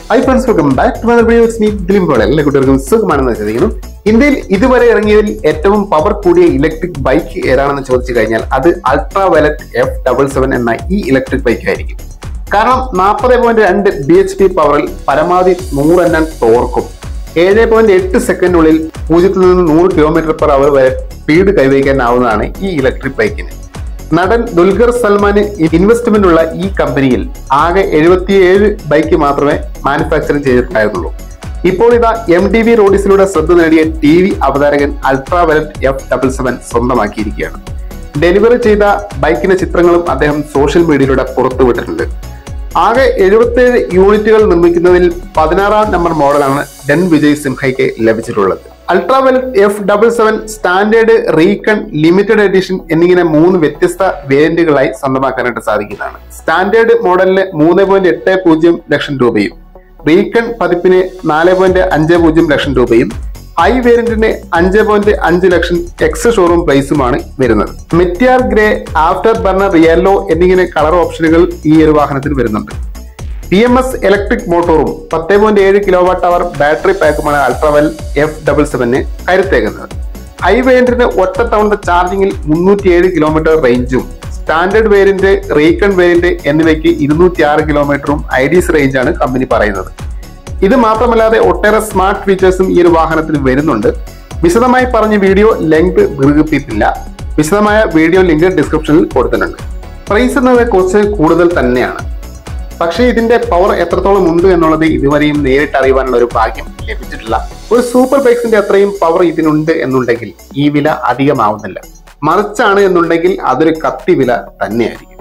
high friends welcome back to mother videos me Dileep പോലെ എല്ലാ കുട്ടികൾക്കും സുഖമാണെന്ന് വിശ്വസിക്കുന്നു ഇന്ത്യയിൽ ഇതുവരെ ഇറങ്ങിയതിൽ ഏറ്റവും പവർ കൂടിയ ഇലക്ട്രിക് ബൈക്ക് ഏതാണെന്ന് ചോദിച്ചു കഴിഞ്ഞാൽ അത് Ultraviolette F double seven എന്ന ഈ ഇലക്ട്രിക് ബൈക്ക് ആയിരിക്കും കാരണം നാൽപ്പത് പോയിന്റ് രണ്ട് ബി എച്ച് പി പവറിൽ പരമാവധി നൂറ് എണ്ണം ടോർക്കും ഏഴ് പോയിന്റ് എട്ട് സെക്കൻഡിനുള്ളിൽ പൂജ്യത്തിൽ നിന്ന് നൂറ് കിലോമീറ്റർ പെർ അവർ വരെ സ്പീഡ് കൈവരിക്കാനാവുന്നതാണ് ഈ ഇലക്ട്രിക് ബൈക്കിന് നടൻ ദുൽഖർ സൽമാന് ഇൻവെസ്റ്റ്മെന്റ് ഉള്ള ഈ കമ്പനിയിൽ ആകെ എഴുപത്തിയേഴ് ബൈക്ക് മാത്രമേ മാനുഫാക്ചറിംഗ് ചെയ്തിട്ടുണ്ടായിരുന്നുള്ളൂ ഇപ്പോൾ ഇതാ എം ഡി വി റോഡീസിലൂടെ ശ്രദ്ധ നേടിയ ടി വി അവതാരകൻ Ultraviolette F double seven സ്വന്തമാക്കിയിരിക്കുകയാണ് ഡെലിവറി ചെയ്ത ബൈക്കിന്റെ ചിത്രങ്ങളും അദ്ദേഹം സോഷ്യൽ മീഡിയയിലൂടെ പുറത്തുവിട്ടിട്ടുണ്ട് ആകെ എഴുപത്തേഴ് യൂണിറ്റുകൾ നിർമ്മിക്കുന്നതിൽ പതിനാറാം നമ്പർ മോഡലാണ് ഡെൻ വിജയ് സിംഹയ്ക്ക് ലഭിച്ചിട്ടുള്ളത് Ultraviolette F double seven standard recon limited edition എന്നിങ്ങനെ മൂന്ന് വ്യത്യസ്ത വേരിയന്റുകളായി സ്വന്തമാക്കാനായിട്ട് സാധിക്കുന്നതാണ് സ്റ്റാൻഡേർഡ് മോഡലിന് മൂന്ന് പോയിന്റ് എട്ട് പൂജ്യം ലക്ഷം രൂപയും റീകൺ പതിപ്പിന് നാല് പോയിന്റ് അഞ്ച് പൂജ്യം ലക്ഷം രൂപയും ഹൈ വേരിയന്റിന് അഞ്ച് പോയിന്റ് അഞ്ച് ലക്ഷം എക്സ് ഷോറൂം പ്രൈസുമാണ് വരുന്നത് meteor grey after burner yellow എന്നിങ്ങനെ കളർ ഓപ്ഷനുകൾ ഈ ഒരു വാഹനത്തിൽ വരുന്നുണ്ട് പി എം എസ് ഇലക്ട്രിക് മോട്ടോറും പത്ത് പോയിന്റ് ഏഴ് കിലോ വാട്ട് അവർ ബാറ്ററി പാക്കുമാണ് അൾട്രാവെൽ എഫ് ഡബിൾ സെവന് കരുത്തേക്കുന്നത് ഹൈ വേരിയന്റിന് ഒറ്റ തവണ ചാർജിങ്ങിൽ മുന്നൂറ്റി ഏഴ് കിലോമീറ്റർ റേഞ്ചും സ്റ്റാൻഡേർഡ് വേരിയന്റ് റീകൺ വേരിയന്റ് എന്നിവയ്ക്ക് ഇരുന്നൂറ്റി ആറ് കിലോമീറ്ററും ഐഡിയസ് റേഞ്ചാണ് കമ്പനി പറയുന്നത് ഇത് മാത്രമല്ലാതെ ഒട്ടേറെ സ്മാർട്ട് ഫീച്ചേഴ്സും ഈ ഒരു വാഹനത്തിൽ വരുന്നുണ്ട് വിശദമായി പറഞ്ഞ വീഡിയോ ലെങ്ത് ദീർഘിപ്പിക്കില്ല വിശദമായ വീഡിയോ ലിങ്ക് ഡിസ്ക്രിപ്ഷനിൽ കൊടുത്തിട്ടുണ്ട് പ്രൈസ് എന്നത് കുറച്ച് കൂടുതൽ തന്നെയാണ് പക്ഷേ ഇതിന്റെ പവർ എത്രത്തോളം ഉണ്ട് എന്നുള്ളത് ഇതുവരെയും നേരിട്ട് അറിയുവാനുള്ള ഒരു ഭാഗ്യം ലഭിച്ചിട്ടില്ല ഒരു സൂപ്പർ ബൈക്സിന്റെ അത്രയും പവർ ഇതിനുണ്ട് എന്നുണ്ടെങ്കിൽ ഈ വില അധികമാവുന്നില്ല മറിച്ചാണ് എന്നുണ്ടെങ്കിൽ അതൊരു കത്തി വില തന്നെയായിരിക്കും